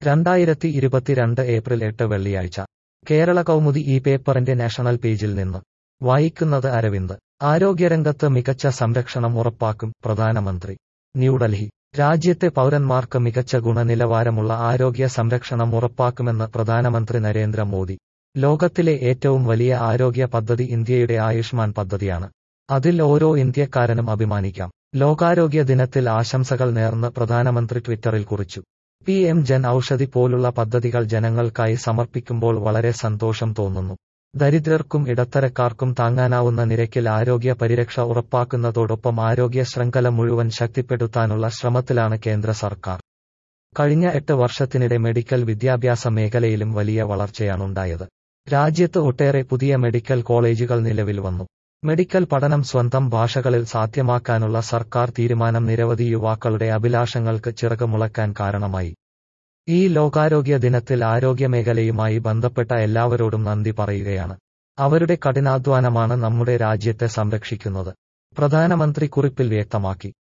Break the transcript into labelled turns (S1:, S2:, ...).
S1: രണ്ടായിരത്തി ഇരുപത്തിരണ്ട് ഏപ്രിൽ എട്ട് വെള്ളിയാഴ്ച കേരള കൗമുദി ഈ പേപ്പറിന്റെ നാഷണൽ പേജിൽ നിന്ന് വായിക്കുന്നത് അരവിന്ദ് ആരോഗ്യരംഗത്ത് മികച്ച സംരക്ഷണം ഉറപ്പാക്കും പ്രധാനമന്ത്രി ന്യൂഡൽഹി രാജ്യത്തെ പൗരന്മാർക്ക് മികച്ച ഗുണനിലവാരമുള്ള ആരോഗ്യ സംരക്ഷണം ഉറപ്പാക്കുമെന്ന് പ്രധാനമന്ത്രി നരേന്ദ്രമോദി ലോകത്തിലെ ഏറ്റവും വലിയ ആരോഗ്യ പദ്ധതി ഇന്ത്യയുടെ ആയുഷ്മാൻ പദ്ധതിയാണ് അതിൽ ഓരോ ഇന്ത്യക്കാരനും അഭിമാനിക്കാം ലോകാരോഗ്യ ദിനത്തിൽ ആശംസകൾ നേർന്ന് പ്രധാനമന്ത്രി ട്വിറ്ററിൽ കുറിച്ചു പി എം ജൻ ഔഷധി പോലുള്ള പദ്ധതികൾ ജനങ്ങൾക്കായി സമർപ്പിക്കുമ്പോൾ വളരെ സന്തോഷം തോന്നുന്നു ദരിദ്രർക്കും ഇടത്തരക്കാർക്കും താങ്ങാനാവുന്ന നിരക്കിൽ ആരോഗ്യ പരിരക്ഷ ഉറപ്പാക്കുന്നതോടൊപ്പം ആരോഗ്യ ശൃംഖല മുഴുവൻ ശക്തിപ്പെടുത്താനുള്ള ശ്രമത്തിലാണ് കേന്ദ്ര സർക്കാർ കഴിഞ്ഞ എട്ട് വർഷത്തിനിടെ മെഡിക്കൽ വിദ്യാഭ്യാസ മേഖലയിലും വലിയ വളർച്ചയാണുണ്ടായത് രാജ്യത്ത് ഒട്ടേറെ പുതിയ മെഡിക്കൽ കോളേജുകൾ നിലവിൽ വന്നു മെഡിക്കൽ പഠനം സ്വന്തം ഭാഷകളിൽ സാധ്യമാക്കാനുള്ള സർക്കാർ തീരുമാനം നിരവധി യുവാക്കളുടെ അഭിലാഷങ്ങൾക്ക് ചിറകുമുളക്കാൻ കാരണമായി ഈ ലോകാരോഗ്യ ദിനത്തിൽ ആരോഗ്യമേഖലയുമായി ബന്ധപ്പെട്ട എല്ലാവരോടും നന്ദി പറയുകയാണ് അവരുടെ കഠിനാധ്വാനമാണ് നമ്മുടെ രാജ്യത്തെ സംരക്ഷിക്കുന്നത് പ്രധാനമന്ത്രി കുറിപ്പിൽ വ്യക്തമാക്കി